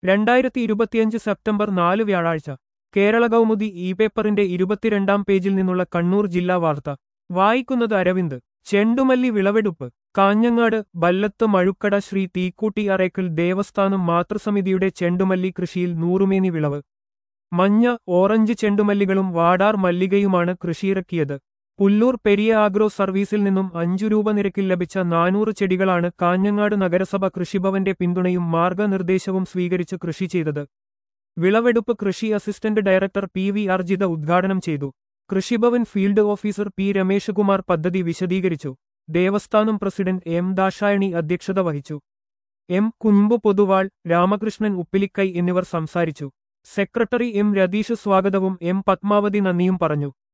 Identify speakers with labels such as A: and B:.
A: രണ്ടായിരത്തി ഇരുപത്തിയഞ്ച് സെപ്റ്റംബർ നാല് വ്യാഴാഴ്ച കേരള കൗമുദി ഇ പേപ്പറിന്റെ ഇരുപത്തിരണ്ടാം പേജിൽ നിന്നുള്ള കണ്ണൂർ ജില്ലാ വാർത്ത വായിക്കുന്നത് അരവിന്ദ് ചെണ്ടുമല്ലി വിളവെടുപ്പ് കാഞ്ഞങ്ങാട് ബല്ലത്ത് മഴുക്കട ശ്രീ തീക്കൂട്ടി അറേക്കൽ ദേവസ്ഥാനം മാതൃസമിതിയുടെ ചെണ്ടുമല്ലി കൃഷിയിൽ നൂറുമേനി വിളവ് മഞ്ഞ ഓറഞ്ച് ചെണ്ടുമല്ലികളും വാടാർ മല്ലികയുമാണ് കൃഷിയിറക്കിയത് പുല്ലൂർ പെരിയ ആഗ്രോ സർവീസിൽ നിന്നും അഞ്ചു രൂപ നിരക്കിൽ ലഭിച്ച നാനൂറ് ചെടികളാണ് കാഞ്ഞങ്ങാട് നഗരസഭ കൃഷിഭവന്റെ പിന്തുണയും മാർഗനിർദ്ദേശവും സ്വീകരിച്ച് കൃഷി ചെയ്തത് വിളവെടുപ്പ് കൃഷി assistant director P V Arjitha ഉദ്ഘാടനം ചെയ്തു Krishibhavan field officer P Rameshkumar പദ്ധതി വിശദീകരിച്ചു ദേവസ്ഥാനം പ്രസിഡന്റ് എം ദാശായണി അധ്യക്ഷത വഹിച്ചു എം കുൻപു പൊതുവാൾ രാമകൃഷ്ണൻ ഉപ്പിലിക്കൈ എന്നിവർ സംസാരിച്ചു സെക്രട്ടറി എം രതീഷ് സ്വാഗതവും എം പത്മാവതി നന്ദിയും പറഞ്ഞു